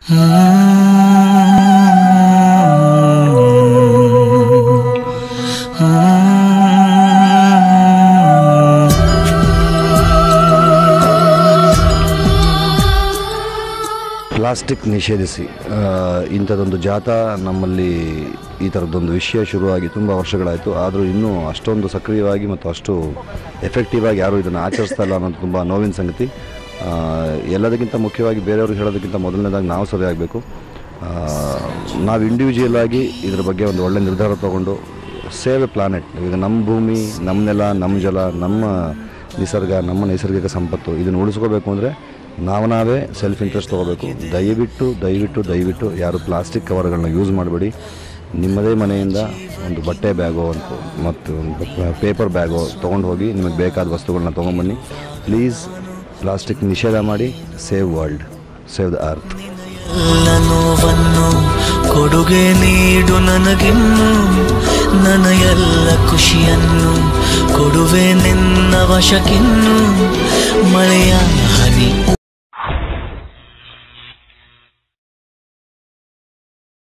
plastic ನಿಷೇಧಿಸಿ ಆ, ಇಂಥದ್ದೊಂದು ಜಾಥಾ ನಮ್ಮಲ್ಲಿ ಈ ಥರದ್ದೊಂದು ವಿಷಯ ಶುರುವಾಗಿ ತುಂಬ ವರ್ಷಗಳಾಯಿತು ಆದರೂ ಇನ್ನೂ ಅಷ್ಟೊಂದು ಸಕ್ರಿಯವಾಗಿ ಮತ್ತು ಅಷ್ಟು ಎಫೆಕ್ಟಿವ್ ಆಗಿ ಯಾರೂ ಇದನ್ನು ಆಚರಿಸ್ತಾ ಇಲ್ಲ ಅನ್ನೋದು ತುಂಬ ನೋವಿನ ಸಂಗತಿ ಆ, ಎಲ್ಲದಕ್ಕಿಂತ ಮುಖ್ಯವಾಗಿ ಬೇರೆಯವ್ರಿಗೆ ಹೇಳೋದಕ್ಕಿಂತ ಮೊದಲನೇದಾಗಿ ನಾವು ಸರಿ ಆಗಬೇಕು ನಾವು ಇಂಡಿವಿಜುವಲ್ ಆಗಿ ಇದ್ರ ಬಗ್ಗೆ ಒಂದು ಒಳ್ಳೆ ನಿರ್ಧಾರ ತಗೊಂಡು ಸೇವ್ ಎ ಪ್ಲಾನೆಟ್ ಈಗ ನಮ್ಮ ಭೂಮಿ ನಮ್ಮ ನೆಲ ನಮ್ಮ ಜಲ ನಮ್ಮ ನಿಸರ್ಗ ನಮ್ಮ ನೈಸರ್ಗಿಕ ಸಂಪತ್ತು ಇದನ್ನು ಉಳಿಸ್ಕೋಬೇಕು ಅಂದರೆ ನಾವು ನಾವೇ ಸೆಲ್ಫ್ ಇಂಟ್ರೆಸ್ಟ್ ತೊಗೋಬೇಕು ದಯವಿಟ್ಟು ದಯವಿಟ್ಟು ದಯವಿಟ್ಟು ಯಾರು ಪ್ಲಾಸ್ಟಿಕ್ ಕವರ್ಗಳನ್ನ ಯೂಸ್ ಮಾಡಬೇಡಿ ನಿಮ್ಮದೇ ಮನೆಯಿಂದ ಒಂದು ಬಟ್ಟೆ ಬ್ಯಾಗೋ ಅಂತ ಮತ್ತು ಒಂದು ಪೇಪರ್ ಬ್ಯಾಗೋ ತೊಗೊಂಡು ಹೋಗಿ ನಿಮಗೆ ಬೇಕಾದ ವಸ್ತುಗಳನ್ನ ತೊಗೊಂಬನ್ನಿ ಪ್ಲೀಸ್ ಪ್ಲಾಸ್ಟಿಕ್ ನಿಷೇಧ ಮಾಡಿ save world save the earth ಎಲ್ಲ ನೋವನ್ನು ಕೊಡುಗೆ ನೀಡು ನನಗಿನ್ನು ನನ್ನ ಎಲ್ಲ ಖುಷಿಯನ್ನು ಕೊಡುವೆ ನಿನ್ನ ವಶಕ್ಕಿನ್ನು ಮಳೆಯ